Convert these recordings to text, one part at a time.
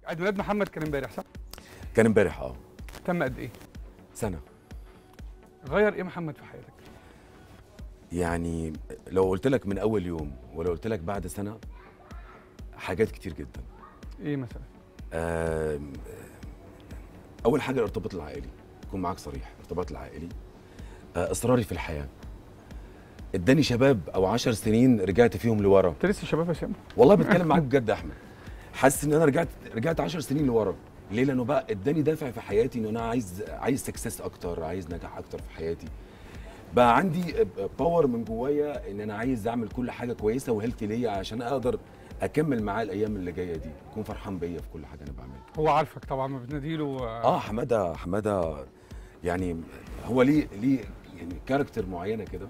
عيد ميلاد محمد كان امبارح صح؟ كان امبارح اه تم قد ايه؟ سنه غير ايه محمد في حياتك؟ يعني لو قلت لك من اول يوم ولو قلت لك بعد سنه حاجات كتير جدا ايه مثلا؟ آم، اول حاجه الارتباط العائلي اكون معاك صريح الارتباط العائلي آه، اصراري في الحياه اداني شباب او عشر سنين رجعت فيهم لورا انت لسه شباب يا سامي والله بتكلم معاك بجد يا احمد حاسس ان انا رجعت رجعت 10 سنين لورا ليه لانه بقى اداني دافع في حياتي ان انا عايز عايز سكسس اكتر عايز نجاح اكتر في حياتي بقى عندي باور من جوايا ان انا عايز اعمل كل حاجه كويسه وهيلثي ليا عشان اقدر اكمل معاه الايام اللي جايه دي يكون فرحان بيا في كل حاجه انا بعملها هو عارفك طبعا ما بتناديله اه حماده حماده يعني هو ليه ليه يعني كاركتر معينه كده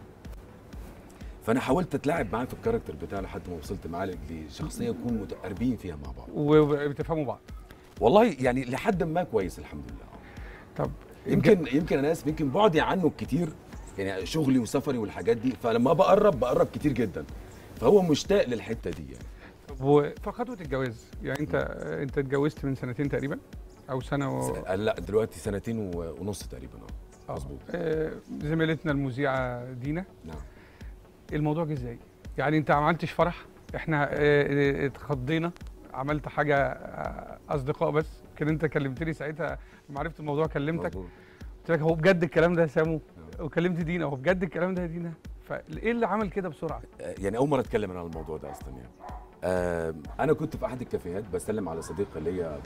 فانا حاولت اتلاعب معاه في الكاركتر بتاعه لحد ما وصلت معاه لشخصيه نكون متقاربين فيها مع بعض وبتفهموا بعض والله يعني لحد ما كويس الحمد لله طب يمكن يمكن انا اسف يمكن بعدي عنه كتير يعني شغلي وسفري والحاجات دي فلما بقرب بقرب كتير جدا فهو مشتاق للحته دي يعني طب وفي خطوه الجواز يعني انت انت اتجوزت من سنتين تقريبا او سنه و... س- لا دلوقتي سنتين و- ونص تقريبا اه آه. مظبوط آه، زميلتنا المذيعه دينا نعم الموضوع جه ازاي؟ يعني انت ما عملتش فرح احنا آه، آه، اتخضينا عملت حاجه آه، اصدقاء بس كان انت كلمتني ساعتها لما عرفت الموضوع كلمتك مظبوط. قلت لك هو بجد الكلام ده يا سامو وكلمت دينا هو بجد الكلام ده يا دينا فايه اللي عمل كده بسرعه؟ آه، يعني اول مره اتكلم انا عن الموضوع ده اصلا يعني آه انا كنت في احد الكافيهات بسلم على صديقه ليا يعني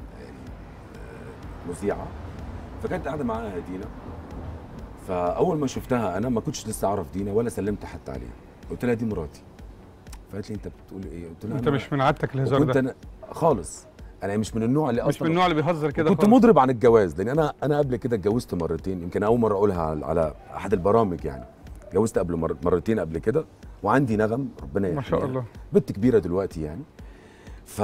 آه مذيعه فكانت قاعده معاها دينا فاول ما شفتها انا ما كنتش لسه اعرف دينا ولا سلمت حتى عليها قلت لها دي مراتي فقالت لي انت بتقول ايه قلت لها انت أنا- مش من عادتك الهزار وكنت ده انا خالص انا مش من النوع اللي مش اصلا من النوع اللي بيهزر كده كنت خالص. مضرب عن الجواز لان انا انا قبل كده اتجوزت مرتين يمكن اول مره اقولها على- على احد البرامج يعني اتجوزت قبل مر- مرتين قبل كده وعندي نغم ربنا ما شاء يحميها. الله بنت كبيره دلوقتي يعني ف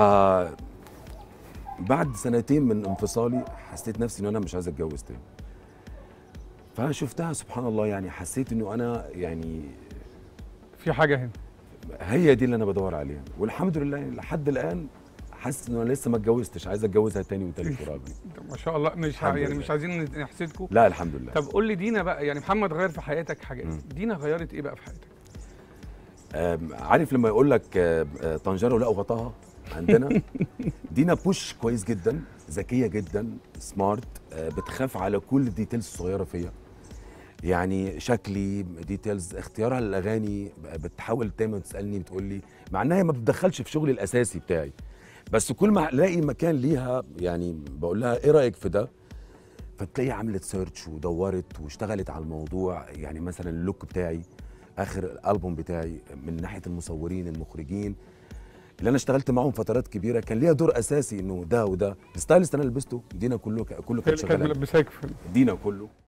بعد سنتين من انفصالي حسيت نفسي ان انا مش عايز اتجوز تاني فشفتها سبحان الله يعني حسيت انه انا يعني في حاجه هنا هي دي اللي انا بدور عليها والحمد لله يعني لحد الان حاسس ان انا لسه ما اتجوزتش عايز اتجوزها تاني وتالت ورابع ما شاء الله مش ه- الحمد يعني لله. مش عايزين نحسدكم لا الحمد لله طب قول لي دينا بقى يعني محمد غير في حياتك حاجات مم. دينا غيرت ايه بقى في حياتك؟ آم، عارف لما يقول لك آم، آه، طنجره ولقوا غطاها عندنا دينا بوش كويس جدا ذكيه جدا سمارت آه، بتخاف على كل الديتيلز الصغيره فيا يعني شكلي ديتيلز اختيارها للاغاني بتحاول دايما تسالني بتقول لي مع انها هي ما بتدخلش في شغلي الاساسي بتاعي بس كل ما الاقي مكان ليها يعني بقول لها ايه رايك في ده فتلاقيها عملت سيرش ودورت واشتغلت على الموضوع يعني مثلا اللوك بتاعي اخر الالبوم بتاعي من ناحيه المصورين المخرجين اللي انا اشتغلت معاهم فترات كبيره كان ليها دور اساسي انه ده وده الستايلست انا لبسته دينا كله كله كان كانت شغال ملبساك في دينا كله